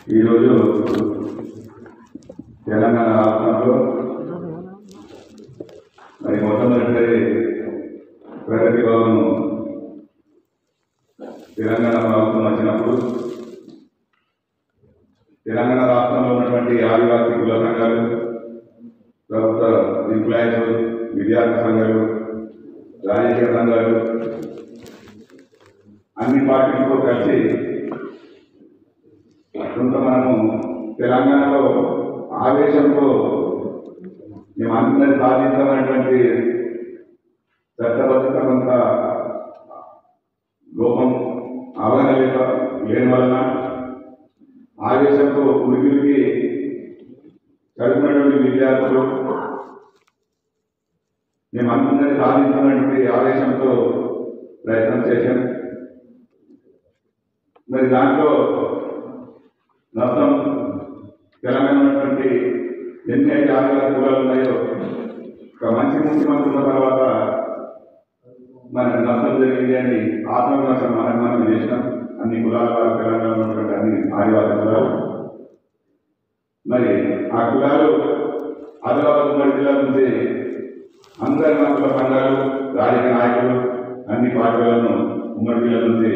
ఈరోజు తెలంగాణ రాష్ట్రంలో మరి మొట్టమొదటి ప్రగతి భవన్ తెలంగాణ ప్రభుత్వం వచ్చినప్పుడు తెలంగాణ రాష్ట్రంలో ఉన్నటువంటి ఆదివాసీ కుల సంఘాలు ప్రభుత్వ ఎంప్లాయీస్ విద్యార్థి సంఘాలు రాజకీయ సంఘాలు అన్ని పార్టీలతో కలిసి కొంత మనము తెలంగాణలో ఆవేశంతో మేము అందరి సాధించాలనేటువంటి చట్టబద్ధత కొంత లోపం అవగాహన లేక లేని వలన ఆవేశంతో ఉనికిరికి చదువుకున్నటువంటి విద్యార్థులు మేము అందరినీ సాధించాలనేటువంటి ఆవేశంతో ప్రయత్నం చేశాం మరి దాంట్లో నష్టం తెలంగాణ ఉన్నటువంటి ఎన్ని అయితే ఆదివాసీ కులాలు ఉన్నాయో ఒక మంచి ముఖ్యమంత్రి ఉన్న తర్వాత మనకు నష్టం జరిగింది అని ఆత్మవిశ్వాసం మనకు మనం చేసినాం అన్ని కులాల వారు తెలంగాణలో ఉన్నటువంటి అన్ని ఆదివాసీ కులాలు మరి ఆ కులాలు ఆదిలాబాద్ ఉమ్మడి జిల్లా నుంచి అందరి నాయకుల సంఘాలు రాజకీయ నాయకులు అన్ని పార్టీలను ఉమ్మడి జిల్లా నుంచి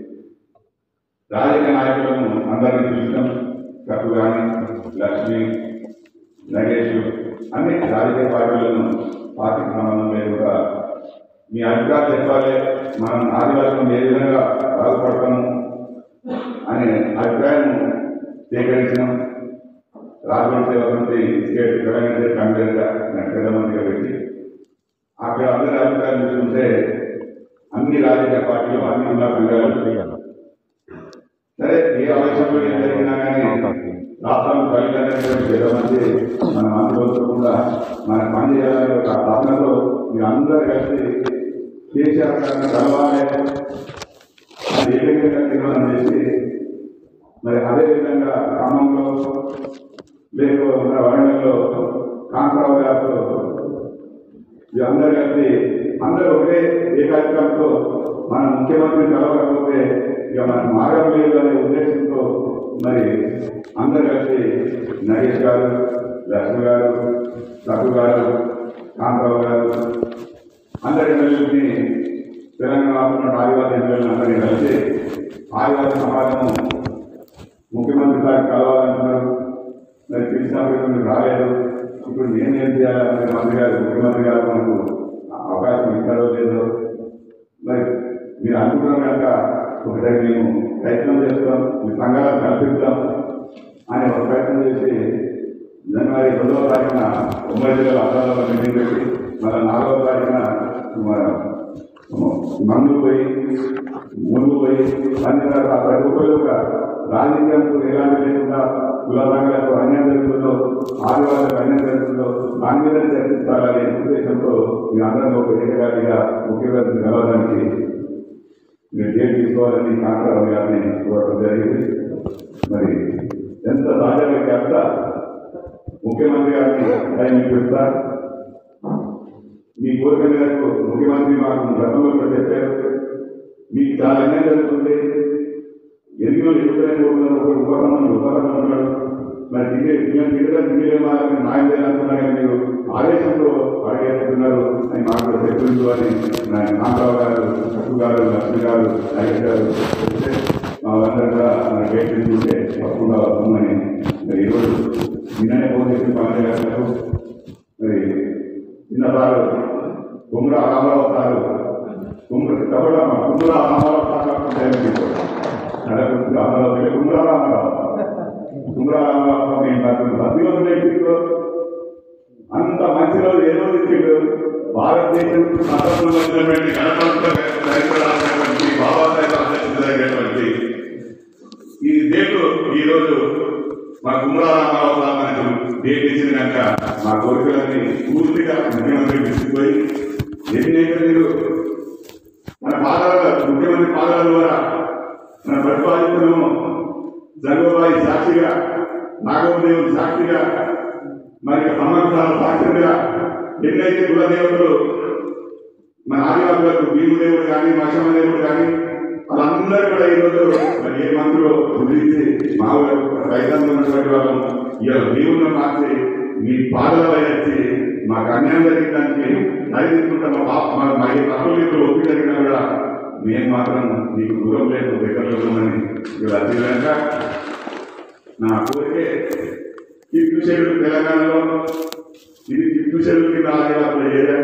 రాజకీయ నాయకులను అందరినీ చూసినాం కప్పు కానీ లక్ష్మి నగేష్ అన్ని రాజకీయ పార్టీలను పార్టీకి సంబంధం లేకుండా మీ అభిప్రాయం చెప్పాలి మనం ఆదివాసులను ఏ విధంగా బాగుపడతాము అనే అభిప్రాయం సేకరించినాం రాజమండ్రి సేవకుడి స్టేట్ తెలంగాణ స్టేట్ కన్వీనర్గా నాకు పెద్ద మందిగా పెట్టి అక్కడ అందరి అభిప్రాయం చూస్తుంటే అన్ని రాజకీయ పార్టీలు అన్ని ఉన్న సంఘాలు సరే ఏ ఆవేశంలో ఏం జరిగినా కానీ రాష్ట్రం కలిగినటువంటి పెద్ద మంది మనం అనుకోకుండా మన పని చేయాలని ఒక భావనలో మీరు అందరూ కలిసి కేసీఆర్ గారిని కలవాలి అది ఏ విధంగా తీర్మానం చేసి మరి అదే విధంగా ఖమ్మంలో లేకపోతే వరంగల్లో కాంతారావు గారితో అందరూ కలిసి అందరూ ఒకే ఏకాధికంతో మన ముఖ్యమంత్రిని కలవకపోతే ఇక మన మార్గం లేదు అనే ఉద్దేశంతో మరి అందరూ కలిసి నగేష్ గారు లక్ష్మి గారు రఘు గారు కాంతారావు గారు అందరి ఎమ్మెల్యేని తెలంగాణ రాష్ట్రంలో ఆదివాసీ ఎమ్మెల్యేలను అందరినీ కలిసి ఆదివాసీ సమాజము ముఖ్యమంత్రి గారికి కలవాలంటున్నారు మరి పిలిచినప్పుడు మీరు రాలేదు ఇప్పుడు నేను ఏం చేయాలంటే మంత్రి గారు ముఖ్యమంత్రి గారు మనకు అవకాశం ఇస్తారో లేదో మరి మీరు అనుకున్నాం కనుక ఒకసారి మేము ప్రయత్నం చేస్తాం మీ సంఘాలను కల్పిస్తాం అని ఒక ప్రయత్నం చేసి జనవరి రెండవ తారీఖున ఉమ్మడి జిల్లా అద్దాలలో మీటింగ్ పెట్టి మళ్ళీ నాలుగవ తారీఖున మన మందులు పోయి ముందు పోయి అన్ని రకాల ప్రతి ఒక్కరు ఒక రాజకీయంతో ఎలాంటి లేకుండా కుల సంఘాలకు అన్యాయం జరుగుతుందో ఆదివాసులకు అన్యాయం జరుగుతుందో దాని మీద చర్చించాలనే ఉద్దేశంతో మీ అందరం ఒక ఏకగాదిగా ముఖ్యమంత్రి కలవడానికి మీరు డేట్ తీసుకోవాలని కాంతారావు గారిని కోరడం జరిగింది మరి ఎంత సహజమైతే అంత ముఖ్యమంత్రి గారిని టైం ఇప్పిస్తారు మీ కోరిక మేరకు ముఖ్యమంత్రి మాకు గతంలో కూడా చెప్పారు మీకు చాలా అన్యాయం జరుగుతుంది ఎన్నో ఎప్పుడైనా కోరుకున్నారు ఒక ఉపకరణం ఉపకరణం ఉన్నాడు మరి తిరిగి మేము తిరిగి తిరిగే మాత్రం న్యాయం చేయాలనుకున్నా కానీ మీరు ఆదేశంతో అడిగేస్తున్నారు అని మాకు కూడా చెప్పింది అని నా నాగరావు గారు చక్కు గారు లక్ష్మి గారు నాయక్ గారు చెప్తే మా వాళ్ళందరూ కూడా నా గేట్ తీసుకుంటే తప్పకుండా వస్తుందని మరి ఈరోజు నిన్ననే ఫోన్ చేసి పని గారు మరి చిన్న సారు కుమ్రా రామారావు సారు కుమ్ర కబడా కుమ్రా రామారావు సార్ నడకు రామారావు కుమ్రా రామారావు కుమ్రా రామారావు నేను నాకు అభివృద్ధి వ్యక్తిలో అంత మంచి రోజు ఏ రోజు ఇచ్చిండు భారతదేశం స్వతంత్రం వచ్చినటువంటి గణతంత్ర రైతులైనటువంటి బాబాసాహెబ్ అంబేద్కర్ జరిగినటువంటి ఈ డేటు ఈ రోజు మా కుమ్రా రామారావు సార్ మనకు డేట్ ఇచ్చిన కనుక మా కోరికలన్నీ పూర్తిగా ముఖ్యమంత్రి తీసుకుపోయి ఎన్నైతే మీరు మన పాదాల ముఖ్యమంత్రి పాదాల ద్వారా మన ప్రతిపాదితులను జంగబాయి సాక్షిగా నాగోదేవుని సాక్షిగా మరి సమర్థాల సాక్షిగా ఎన్నైతే కులదేవతలు మన ఆదివాసులకు భీముదేవుడు కానీ మశమదేవుడు కానీ వాళ్ళందరూ కూడా ఈరోజు మరి ఏ మంత్రులు గురించి మా ఊరు రైతాంగం ఉన్నటువంటి వాళ్ళు ఇవాళ దేవుళ్ళు మార్చి మీ పాదలపై వచ్చి మాకు అన్యాయం జరిగిందానికి సరిదిద్దుకుంటా మా పాప మా మా ఈ తప్పులు ఒప్పి జరిగినా కూడా మేము మాత్రం నీకు దూరం లేదు దగ్గరలో ఉన్నామని ఇవాళ అది కనుక నా కోరికే కిట్టు చెరువు తెలంగాణలో ఇది కిట్టు చెరువు కింద ఆదివాసుల ఏరియా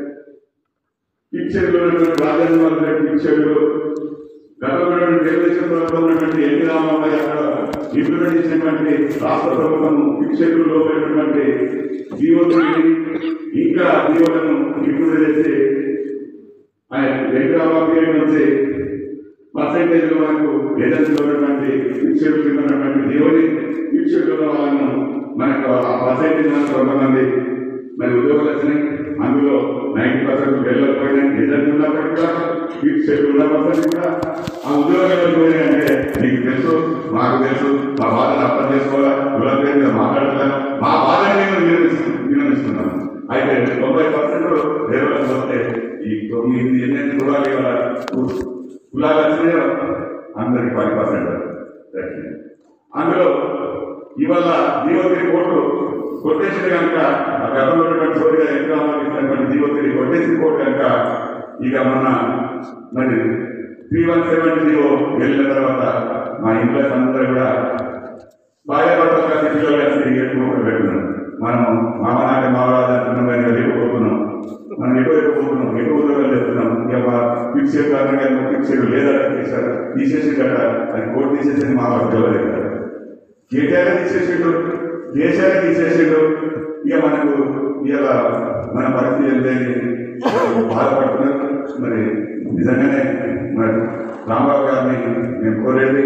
కిట్ చెరువులో ఉన్నటువంటి రాజేంద్ర కిట్ చెరువు గతంలో తెలుగుదేశం ప్రభుత్వం ఉన్నటువంటి ఎన్టీ రామారావు అక్కడ ఇంప్లిమెంట్ చేసినటువంటి రాష్ట్ర ప్రభుత్వం కిట్ చెరువులో ఉన్నటువంటి జీవోని ఇంకా జీవోలను ఇంప్లిమెంట్ చేసి ఆయన ఎన్టీ రామారావు పీరియడ్ నుంచి పర్సెంటేజ్ మనకు ఏజెన్సీలో ఉన్నటువంటి ఫిక్స్డ్ కింద ఉన్నటువంటి దేవుని ఫిక్స్డ్ ఉన్న వాళ్ళను మనకు ఆ పర్సెంటేజ్ మనకు కొంతమంది మరి ఉద్యోగాలు వచ్చినాయి అందులో నైన్టీ పర్సెంట్ వెళ్ళకపోయినాయి ఏజెంట్ ఉన్నప్పటికీ కూడా ఫిక్స్డ్ ఉన్న పర్సెంట్ కూడా ఆ ఉద్యోగాలు పోయినాయి అంటే నీకు తెలుసు మాకు తెలుసు మా బాధను అర్థం చేసుకోవాలా కులం పేరు మీద మాట్లాడతాను మా బాధని నేను వినిపిస్తున్నాను వినిపిస్తున్నాను అయితే తొంభై పర్సెంట్ వేరే వస్తే ఈ తొమ్మిది ఎన్ని కులాలు ఇవాళ కులాలు వచ్చినాయో అందరికి పది పర్సెంట్ అందులో ఇవాళ జీవోతిరి కోర్టు కొట్టేసింది కనుక ఆ గతంలో ఉన్నటువంటి చోటుగా ఎగ్జామ్లో ఇచ్చినటువంటి జీవోతిరి కొట్టేసిన కోర్టు కనుక ఇక మన మరి త్రీ వన్ సెవెన్ జీవో వెళ్ళిన తర్వాత మా ఇంట్లో అందరూ కూడా భార్యాభర్తలు కలిసి పిల్లలు కలిసి ఎత్తుకోవడం పెట్టినాం మనం మామనాట మామరాజు అంటున్నాం కానీ వెళ్ళిపోతున్నాం మనం ఎక్కువ ఎక్కువ ఎక్కువ ఉద్యోగాలు చేస్తున్నాం ఇక మా ఫిక్స్ కారణంగా ఫిక్స్ లేదా చేశారు తీసేసి కదా అది కోర్టు తీసేసింది మా ఉద్యోగాలు కదా కేటీఆర్ తీసేసిండు కేసీఆర్ తీసేసిండు ఇక మనకు ఇవాళ మన పరిస్థితి ఏంటని బాధపడుతున్నారు మరి నిజంగానే మరి రామారావు గారిని నేను కోరేది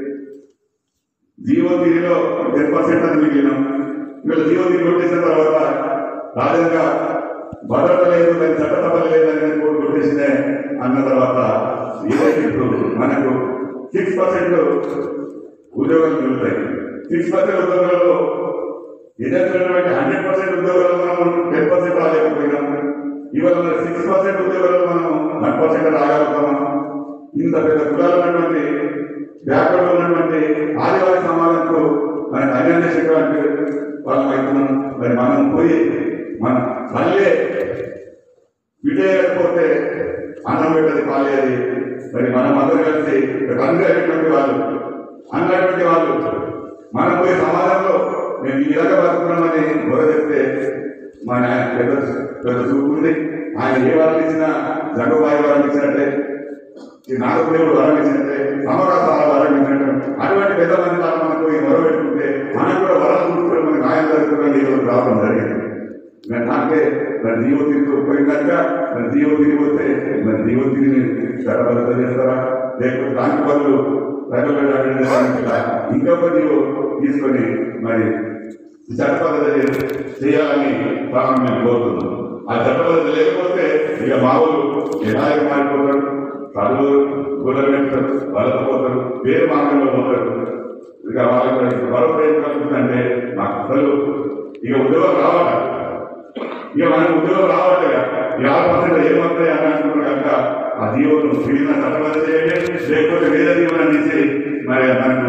జీవో తీరిలో టెన్ పర్సెంట్ అని మిగిలినాం ఇవాళ జీవో తీరి కొట్టేసిన తర్వాత రాజంగా భద్రత లేదు దాని చట్టసభ లేదని కోర్టు కొట్టేసిందే అన్న తర్వాత ఏదైతే ఇప్పుడు మనకు సిక్స్ పర్సెంట్ ఉద్యోగాలు మిగులుతాయి సిక్స్ పర్సెంట్ ఉద్యోగాలలో ఏదైతే హండ్రెడ్ పర్సెంట్ ఉద్యోగాలు మనం టెన్ పర్సెంట్ రాలేకపోయినాం ఇవాళ మన సిక్స్ పర్సెంట్ ఉద్యోగాలు మనం వన్ పర్సెంట్ రాగలుగుతామా ఇంత పెద్ద కులాలు ఉన్నటువంటి బ్యాక్వర్డ్ ఉన్నటువంటి ఆదివాసీ సమాజంకు మనకు అన్యాయం చేసేటువంటి వాళ్ళం అవుతున్నాం మరి మనం పోయి మన మళ్ళీ విజయకపోతే అన్నం పెట్టది పాలేది మరి మనం అందరం కలిసి తండ్రి వాళ్ళు అన్నటువంటి వాళ్ళు మనం పోయి సమాజంలో మేము ఈ విధంగా బతుకున్నామని గొడవ చెప్తే మన ఆయన పెద్ద పెద్ద చూపు ఉంది ఆయన ఏ వరం ఇచ్చినా జగబాయి వరం ఇచ్చినట్టే ఈ నాగదేవుడు వరం ఇచ్చినట్టే సమరాసాల వరం ఇచ్చినట్టు అటువంటి పెద్ద మంది వాళ్ళు మనకు ఈ వరం పెట్టుకుంటే మనకు కూడా వరం చూసుకుని మనకు ఆయన జరుగుతుందని ఈరోజు రావడం జరిగింది మరి నాకే మరి జీవో తిరిగి పోయిందాక మరి జీవో తిరిగి వస్తే మరి జీవో తిరిగి చట్టబద్ధత చేస్తారా లేకపోతే దానికి బదులు ప్రజలు ఇంకొక జీవో తీసుకొని మరి చట్టబద్ధత చే- చేయాలని తాను మేము కోరుతున్నాం ఆ చట్టబద్ధత లేకపోతే ఇక మా ఊరు ఎలాగ మారిపోతారు చదువు గుర్రం పెడతారు వలస పోతారు వేరే మార్గంలో పోతారు ఇక వాళ్ళకి భరోసా ఏం కలుగుతుందంటే మాకు అసలు ఇక ఉద్యోగం రావాలి ఇక మనకు ఉద్యోగం రావాలి యాభై పర్సెంట్ ఏమవుతాయి అని అంటున్నారు కనుక ఆ జీవోను మిగిలిన చట్టబద్ధ చేయండి లేకపోతే వేరే జీవనాన్ని తీసి మరి మనకు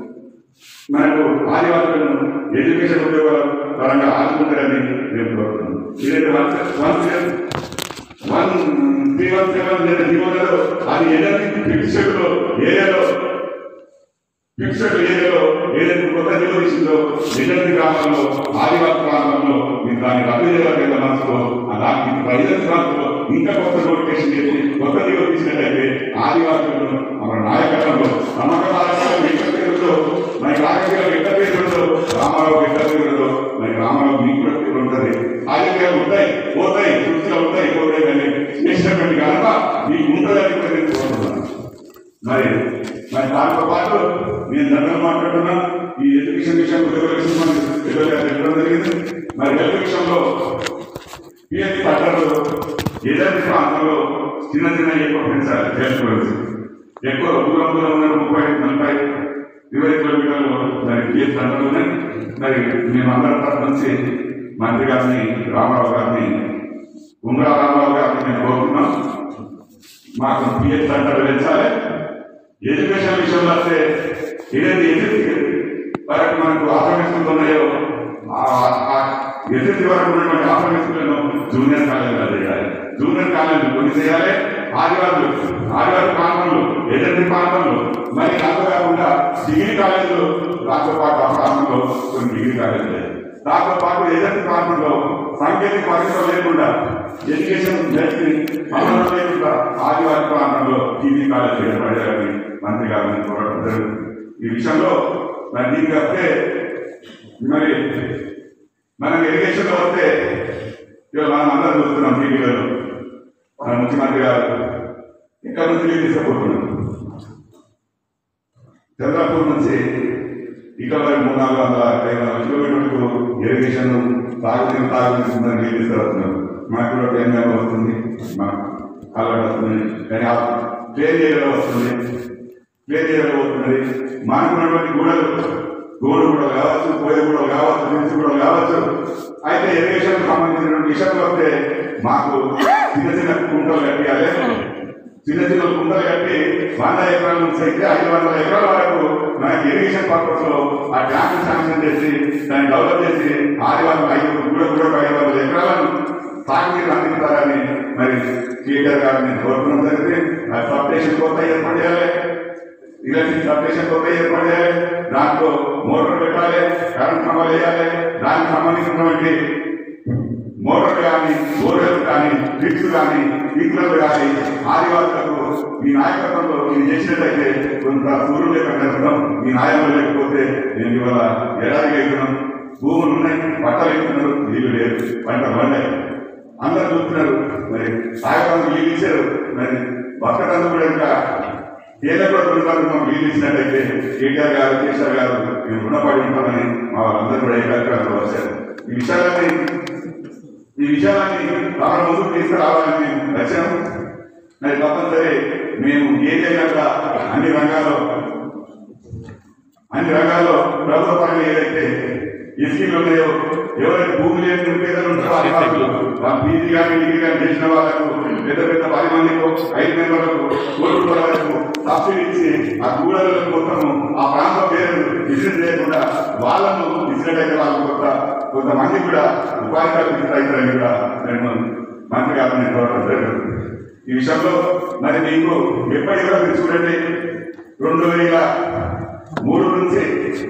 మనకు ఆదివాసులను ఎడ్యుకేషన్ ఉద్యోగాల పరంగా ఆదుకుంటారని మేము కోరుతున్నాం ఇదైతే one one one three one seven లేదా జీవోలలో అది ఎనర్జీ ఫిక్స్డ్లో ఏరియాలో ఫిక్స్డ్ ఏరియాలో ఏదైతే కొత్త జీవో తీసిందో నిజంగా గ్రామంలో ఆదివాసీ ప్రాంతంలో మీరు దాన్ని రద్దు చేయాలి మనసులో ఆ దానికి ప్రజల ప్రాంతంలో ఇంకా కొత్త నోటిఫికేషన్ చేసి కొత్త జీవో తీసినట్లయితే ఆదివాసులను మన నాయకత్వంలో నమ్మక నాయకత్వం వెంట పేరుతో మన రాజకీయ వెంట పేరుతో రామారావు వెంట పేరుతో మరి రామారావు మీకు కూడా పేరు ఉంటుంది రాజకీయాలు ఉంటాయి పోతాయి సృష్టిలో ఉంటాయి పోతాయి కానీ చేసినటువంటి కనుక మీకు ఉంటుందని కూడా నేను కోరుతున్నాను మరి మరి దాంతో పాటు నేను దండలు మాట్లాడుతున్నా ఈ ఎడ్యుకేషన్ విషయం రిజర్వేషన్ మనం ఎదురుగా చెప్పడం జరిగింది మరి హెల్త్ విషయంలో పిఎస్సి పట్టణంలో ఏదైతే ప్రాంతంలో చిన్న చిన్న ఎక్కువ పెంచాలి హెల్త్ గురించి ఎక్కువ దూరం దూరం ఉన్న ముప్పై నలభై ఇరవై కిలోమీటర్లు మరి పిఎస్ సెంటర్లు ఉన్నాయి మరి మేము అందరం తరఫు నుంచి మంత్రి గారిని రామారావు గారిని ఉమ్రా రామారావు గారిని మేము కోరుతున్నాం మాకు పిఎస్ సెంటర్ పెంచాలి ఎడ్యుకేషన్ విషయంలో వస్తే ఏదైతే ఎస్ఎస్సి వరకు మనకు ఆక్రమిస్తులు ఉన్నాయో ఎస్ఎస్సి వరకు ఉన్నటువంటి ఆక్రమిస్తులను జూనియర్ కాలేజీలో చేయాలి జూనియర్ కాలేజీలు కొన్ని చేయాలి ఆదివారులు ఆదివారి ప్రాంతంలో ఏజెన్సీ ప్రాంతంలో మరి అంతేకాకుండా డిగ్రీ కాలేజీలు దాంతో పాటు ఆ ప్రాంతంలో కొన్ని డిగ్రీ కాలేజీలు దాంతో పాటు ఏజెన్సీ ప్రాంతంలో సాంకేతిక పరిశ్రమ లేకుండా ఎడ్యుకేషన్ నేర్చుకుని అమలు లేకుండా ఆదివారి ప్రాంతంలో పీజీ కాలేజీ ఏర్పడాలని మంత్రి గారిని కోరడం జరుగుతుంది ఈ విషయంలో మరి దీనికి వస్తే మరి మనం ఇరిగేషన్ లో వస్తే ఇవాళ మనం అందరం చూస్తున్నాం టీవీలలో మన ముఖ్యమంత్రి గారు ఇక్కడ నుంచి నీళ్ళు తీసుకుపోతున్నాం చంద్రపూర్ నుంచి ఇక్కడ వరకు మూడు నాలుగు వందల ఐదు వందల కిలోమీటర్లకు ఇరిగేషన్ తాగునీరు తాగునీరు నీళ్ళు తీసుకురాస్తున్నాం మనకు కూడా తెలంగాణ వస్తుంది మన అలవాటు వస్తుంది కానీ ఆ ప్లేన్ ఏరియాలో వస్తుంది ప్లేన్ ఏరియాలో వస్తుంది మనకున్నటువంటి గూడలు గోడు కూడా కావచ్చు పోయే కూడా కావచ్చు నిలిచి కూడా కావచ్చు అయితే ఇరిగేషన్ సంబంధించినటువంటి విషయంలో వస్తే మాకు చిన్న చిన్న కుంటలు కట్టియాలి చిన్న చిన్న కుంటలు కట్టి వంద ఎకరాల నుంచి అయితే ఐదు వందల ఎకరాల వరకు మనకి ఇరిగేషన్ పర్పస్ లో ఆ ట్యాంక్ శాంక్షన్ చేసి దాన్ని డెవలప్ చేసి ఆరు వందల ఐదు కూడా కూడా ఐదు వందల ఎకరాలను సాగునీరు అందిస్తారని మరి కేటీఆర్ గారిని కోరుకున్నాం జరిగింది ఆ సబ్స్టేషన్ కొత్త ఏర్పాటు చేయాలి ఇలాంటి సబ్స్టేషన్ కొత్త ఏర్పాటు చేయాలి దాంట్లో మోటార్ పెట్టాలి కరెంట్ కంబాలు వేయాలి దానికి సంబంధించినటువంటి మోటార్ కానీ బోర్వెల్ కానీ ట్రిక్స్ కానీ స్ప్రింక్లర్లు కానీ ఆదివాసులకు మీ నాయకత్వంలో ఇది చేసినట్లయితే కొంత సూర్యుడు లేక కలుగుతాం మీ నాయకులు లేకపోతే నేను ఇవాళ ఎడారి వెళ్తున్నాం భూములు ఉన్నాయి పంటలు వెళ్తున్నారు నీళ్లు లేదు పంట పండాయి అందరు చూస్తున్నారు మరి సాగడానికి నీళ్ళు ఇచ్చారు మరి బతకడానికి కూడా ఇంకా ఏదో కూడా కొనసాగుతూ మనం నీళ్ళు ఇచ్చినట్టయితే కేటీఆర్ గారు కేసీఆర్ గారు మేము రుణపడి ఉంటామని మా వాళ్ళందరూ కూడా ఏకాగ్రంగా వచ్చారు ఈ విషయాలన్నీ ఈ విషయాలన్నీ వాళ్ళ ముందుకు తీసుకురావాలని మేము వచ్చాము మరి తప్పనిసరి మేము ఏదైనా అన్ని రంగాల్లో అన్ని రంగాల్లో ప్రభుత్వ పరంగా ఏదైతే ఈ స్కీమ్లు ఉన్నాయో ఎవరైతే భూమి లేని నిరుపేదలు ఉంటారో వాళ్ళు వాళ్ళు పీజీ కానీ డిగ్రీ కానీ చేసిన వాళ్ళకు పెద్ద పెద్ద పది మందికి ఐదు మెంబర్లకు కోటి వరకు సబ్సిడీ ఇచ్చి ఆ కూడలకు మొత్తము ఆ ప్రాంతం పేరు బిజినెస్ చేయకుండా వాళ్ళను బిజినెస్ అయితే వాళ్ళు కొంత కొంతమంది కూడా ఉపాధి కల్పించారని కూడా నేను మంత్రి గారిని కోరడం జరుగుతుంది ఈ విషయంలో మరి మీకు ఎప్పటి కూడా మీరు చూడండి రెండు వేల మూడు నుంచి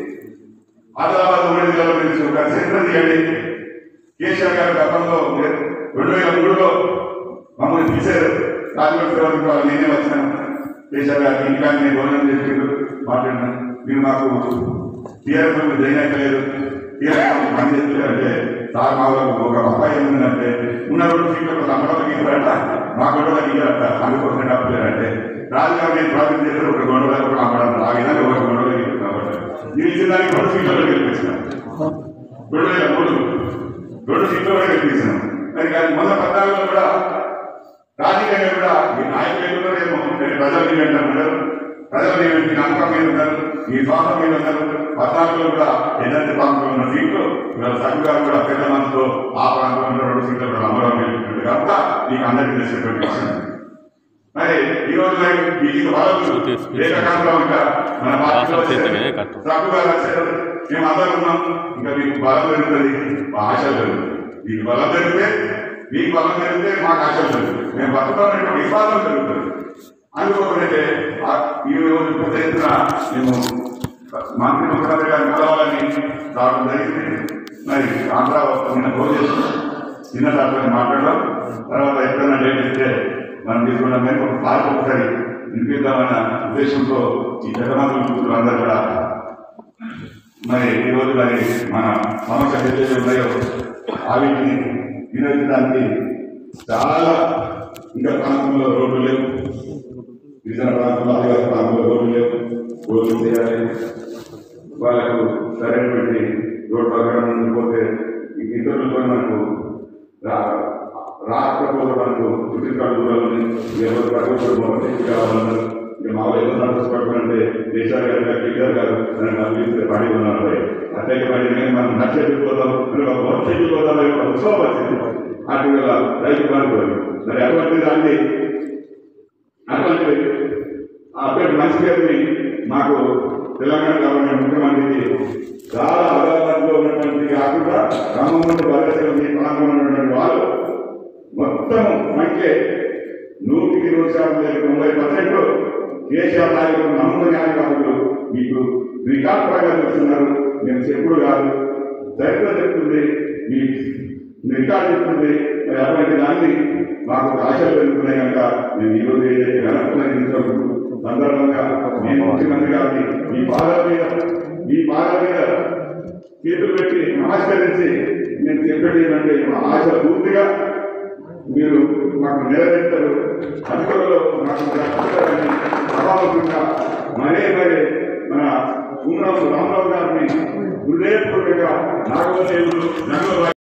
ఆదిలాబాద్ ఉమ్మడి జిల్లాలో మీరు ఒక చరిత్ర తీయండి కేసీఆర్ గారు గతంలో రెండు వేల మూడులో మమ్మల్ని తీశారు రాజకీయ సేవలకు వాళ్ళు నేనే వచ్చినాను కేసీఆర్ గారికి ఇంకా నేను భోజనం చేసిండు మాట్లాడినా మీరు మాకు టీఆర్ఎస్ జైన్ అయిపోలేదు టీఆర్ఎస్ పని చేస్తున్నారు అంటే సార్ మా వాళ్ళకు ఒక అబ్బాయి ఏముందంటే ఉన్న రెండు సీట్లకు తమ్మడానికి ఇస్తారంట మా గొడవలకు ఇయ్యారంట అందుకోసం డబ్బు లేరంటే రాజుగారు నేను ప్రాజెక్ట్ చేశారు ఒక గొడవలకు ఒక అమ్మడం ఆ విధంగా ఒక గొడవ కాబట్టి నేను ఇచ్చిన దానికి రెండు సీట్లలో గెలిపించినాను రెండు వేల మూడు రెండు సీట్లు కూడా గెలిపించినాం మరి కానీ మొన్న పద్నాలుగులో కూడా రాజకీయంగా కూడా ఈ నాయకులు ఎన్నున్నారో ఏమో కానీ ప్రజలు ఏమంటారు ఉన్నారు ప్రజలు ఏమిటి నమ్మకం మీద ఉన్నారు ఈ స్వార్థం మీద ఉన్నారు పద్నాలుగులో కూడా ఎన్ఎస్సీ ప్రాంతంలో ఉన్న సీట్లు ఇవాళ సభ్యు గారు కూడా పెద్ద మనసుతో ఆ ప్రాంతంలో రెండు సీట్లు కూడా అమరం గెలిపినట్టు కనుక మీకు అందరికీ తెలిసినటువంటి విషయం మరి ఈ రోజు మరి ఈ వాళ్ళు ఏకకాలంలో ఇంకా మన పార్టీలో చేతనే కట్టు. సభ్యుగా వచ్చారు మేము అందరం ఉన్నాం ఇంకా మీకు బలం పెరుగుతుంది మా ఆశలు పెరుగుతుంది మీకు బలం పెరిగితే మీకు బలం పెరిగితే మాకు ఆశలు పెరుగుతుంది మేము బతుకుతామనేటువంటి విశ్వాసం పెరుగుతుంది అందుకోసమైతే ఆ- ఈ రోజు పెద్ద ఎత్తున మేము మంత్రి ముఖ్యమంత్రి గారిని కలవాలని రావడం జరిగింది మరి ఆంధ్ర నిన్న ఫోన్ చేసి చిన్న సార్తో మాట్లాడడం తర్వాత ఎప్పుడైనా డేట్ ఇస్తే మనం తీసుకున్న మేము ఒక పార్క్ ఒకసారి వినిపిద్దామన్న ఉద్దేశంతో ఈ పెద్దమంత్రులు అందరూ కూడా మరి ఈ రోజు మరి మన సమస్య ఏదైతే ఉన్నాయో ఆ వీటిని వినియోగించడానికి చాలా ఇంకా ప్రాంతంలో రోడ్లు లేవు గిరిజన ప్రాంతంలో ఆదివాసీ ప్రాంతంలో రోడ్లు లేవు రోడ్లు చేయాలి వాళ్ళకు సరైనటువంటి రోడ్ ప్రకారం ఉండిపోతే ఇంక ఇతరులతో మనకు రా- రాకపోతే మనకు చుట్టుకాడు దూరాలని ఎవరు పట్టుకోవడం కావాలన్నారు ఇక మా వాళ్ళు ఎవరు నడుచుకోవడం దేశాలు గారు టీచర్ గారు నన్ను అభివృద్ధి పడి ఉన్నారు అట్లయితే పడి నేను మనం నచ్చెళ్ళిపోతాం చెల్లిపోతాం ఉత్సవం వచ్చింది అటు వేళ రైతు పనుకోరు మరి అటువంటి దాన్ని అటువంటి అటువంటి మంచి పేరు మందికి చాలా అదాలత్లో ఉన్నటువంటి కాకుండా రామమంది బలసేవ మీ ప్రాంతంలో ఉన్నటువంటి వాళ్ళు మొత్తం సంఖ్య నూటికి నూరు శాతం లేదు తొంభై పర్సెంట్ కేసీఆర్ నాయకులు నమ్మకం న్యాయవాదులు మీకు రికార్డ్ ప్రకారం చూస్తున్నారు నేను చెప్పుడు కాదు చరిత్ర చెప్తుంది మీ రికార్డ్ చెప్తుంది మరి అటువంటి దాన్ని మాకు ఒక ఆశలు పెరుగుతున్నాయి కనుక మేము ఈరోజు ఏదైతే వెనక్కున్న సందర్భంగా నేను ముఖ్యమంత్రి గారిని మీ పాదాల మీద మీ పాదాల మీద చేతులు పెట్టి నమస్కరించి నేను చెప్పేది ఏంటంటే మా ఆశ పూర్తిగా మీరు మాకు నెరవేర్తారు అధికారులు మాకు రక్షిస్తారని సభాముఖంగా మరే మరే మన ఉన్నం రామరావు గారిని హృదయపూర్వకంగా నాగవల్లి నగర